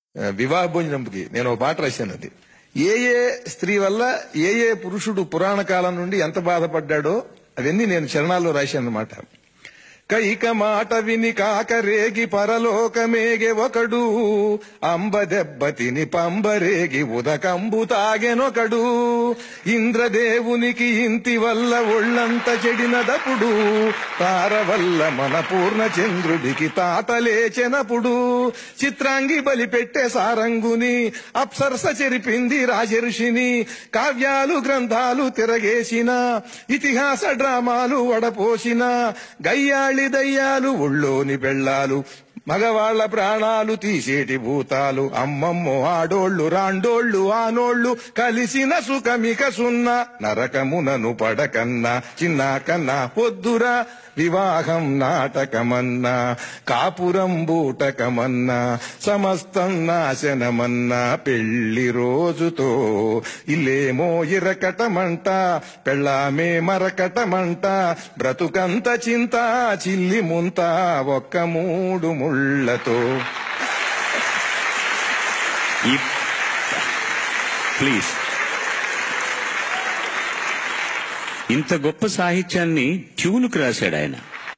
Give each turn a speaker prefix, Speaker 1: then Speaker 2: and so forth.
Speaker 1: ఆ, వివాహ భోజనంకి నేను ఒక పాట రాశాను అది ఏ ఏ స్త్రీ వల్ల ఏ ఏ పురుషుడు పురాణ కాలం నుండి ఎంత బాధపడ్డాడో అవన్నీ నేను చరణాల్లో రాశాను అనమాట కైక మాట విని కాకరేగి పరలోకమేగే ఒకడు అంబ దెబ్బ తిని పంబరేగి ఉదకంబు తాగెనొకడు ఇంద్రదేవునికి ఇంతి వల్ల ఒళ్ళంత చెడినదపుడు తార వల్ల మన పూర్ణ చంద్రుడికి తాత లేచెనప్పుడు చిత్రాంగి బలి పెట్టే సారంగుని అప్సరస చెరిపింది రాజర్షిని కావ్యాలు గ్రంథాలు తిరగేసిన ఇతిహాస డ్రామాలు వడపోసిన గయ్యాళి దయ్యాలు ఒళ్ళోని పెళ్ళాలు మగవాళ్ల ప్రాణాలు తీసేటి భూతాలు అమ్మమ్మో ఆడోళ్ళు రాండోళ్ళు ఆనోళ్ళు కలిసిన సుఖమిక సున్న నరకమునను పడకన్నా చిన్న కన్నా పొద్దురా వివాహం నాటకమన్నా కాపురం బూటకమన్నా సమస్తం నాశనమన్నా పెళ్లి రోజుతో ఇల్లేమో ఇరకటమంట పెళ్ళామే మరకటమంట బ్రతుకంత చింత చిల్లి ముంత ఒక్క మూడు ముళ్ళతో
Speaker 2: ఈ ప్లీజ్ ఇంత గొప్ప సాహిత్యాన్ని ట్యూన్కు రాశాడు ఆయన